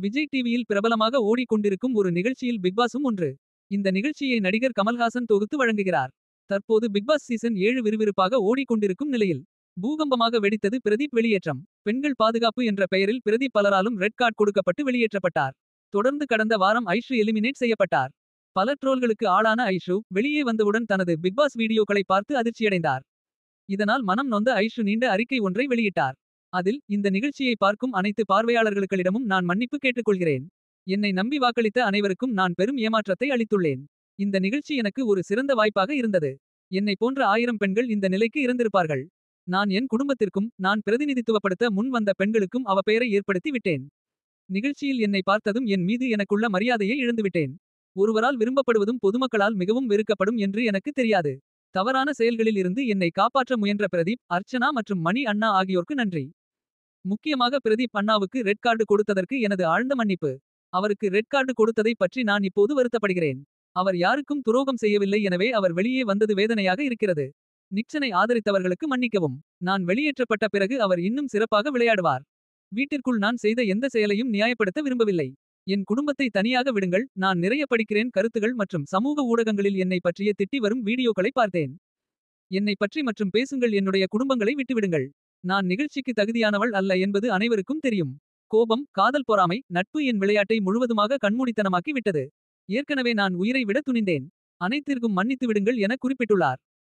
விஜய் டிவியில் பிரபலமாக ஓடிக்கொண்டிருக்கும் ஒரு நிகழ்ச்சியில் பிக்பாஸும் ஒன்று. இந்த நிகழ்ச்சியை நடிகர் கமல்ஹாசன் தொகுத்து வழங்குகிறார். தற்போது பிக்பாஸ் சீசன் 7 விறுவிறுப்பாக ஓடிக்கொண்டிருக்கும் நிலையில். பூகம்பமாக வெடித்தது பிரதீப் வெளியேற்றம். பெண்கள் பாதுகாப்பு என்ற பெயரில் பிரதீப் பலராலும் ரெட் கார்டு கொடுக்கப்பட்டு வெளியேற்றப்பட்டார். தொடர்ந்து கடந்த வாரம் ஐஷு எலிமினேட் செய்யப்பட்டார். பல ட்ரோல்களுக்கு ஆளான ஐஷு வெளியே வந்தவுடன் தனது பிக்பாஸ் வீடியோக்களை பார்த்து அதிர்ச்சியடைந்தார். இதனால் மனம் நொந்த ஐஷு நீண்ட அறிக்கை ஒன்றை வெளியிட்டார். அதில் இந்த நிகழ்ச்சியை பார்க்கும் அனைத்து பார்வையாளர்களுக்களிடமும் நான் மன்னிப்பு கேட்டுக்கொள்கிறேன். என்னை நம்பி வாக்களித்த அனைவருக்கும் நான் பெரும் ஏமாற்றத்தை அளித்துள்ளேன். இந்த நிகழ்ச்சி எனக்கு ஒரு சிறந்த வாய்ப்பாக இருந்தது. என்னை போன்ற ஆயிரம் பெண்கள் இந்த நிலைக்கு இறந்திருப்பார்கள். நான் என் குடும்பத்திற்கும் நான் பிரதிநிதித்துவப்படுத்த முன் வந்த பெண்களுக்கும் அவ பெயரை ஏற்படுத்தி விட்டேன். நிகழ்ச்சியில் என்னை பார்த்ததும் என் மீது எனக்குள்ள மரியாதையை இழந்துவிட்டேன். ஒருவரால் விரும்பப்படுவதும் பொதுமக்களால் மிகவும் வெறுக்கப்படும் என்று எனக்கு தெரியாது. தவறான செயல்களில் இருந்து என்னை காப்பாற்ற முயன்ற பிரதீப் அர்ச்சனா மற்றும் மணி அண்ணா ஆகியோர்க்கு நன்றி. முக்கியமாக பிரதீப் அண்ணாவுக்கு ரெட் கார்டு கொடுத்ததற்கு எனது ஆழ்ந்த மன்னிப்பு. அவருக்கு ரெட் கார்டு கொடுத்ததை பற்றி நான் இப்போது வருத்தப்படுகிறேன். அவர் யாருக்கும் துரோகம் செய்யவில்லை எனவே அவர் வெளியே வந்தது வேதனையாக இருக்கிறது. நிக்சனை ஆதரித்தவர்களுக்கு மன்னிக்கவும். நான் வெளியேற்றப்பட்ட பிறகு அவர் இன்னும் சிறப்பாக விளையாடுவார். வீட்டிற்குள் நான் செய்த எந்த செயலையும் நியாயப்படுத்த விரும்பவில்லை. என் குடும்பத்தை தனியாக விடுங்கள் நான் நிறைய படிக்கிறேன் கருத்துகள் மற்றும் சமூக ஊடகங்களில் என்னை பற்றிய திட்டி வரும் வீடியோக்களை பார்த்தேன். என்னை பற்றி மற்றும் பேசுங்கள் என்னுடைய குடும்பங்களை விட்டுவிடுங்கள். நான் நிகழ்ச்சிக்கு தகுதியானவள் அல்ல என்பது அனைவருக்கும் தெரியும். கோபம் காதல் பொறாமை நட்பு என் விளையாட்டை முழுவதுமாக கண்மூடித்தனமாக்கி விட்டது. ஏற்கனவே நான் உயிரை விட துணிந்தேன். அனைத்திற்கும் மன்னித்து விடுங்கள் என குறிப்பிட்டுள்ளார்.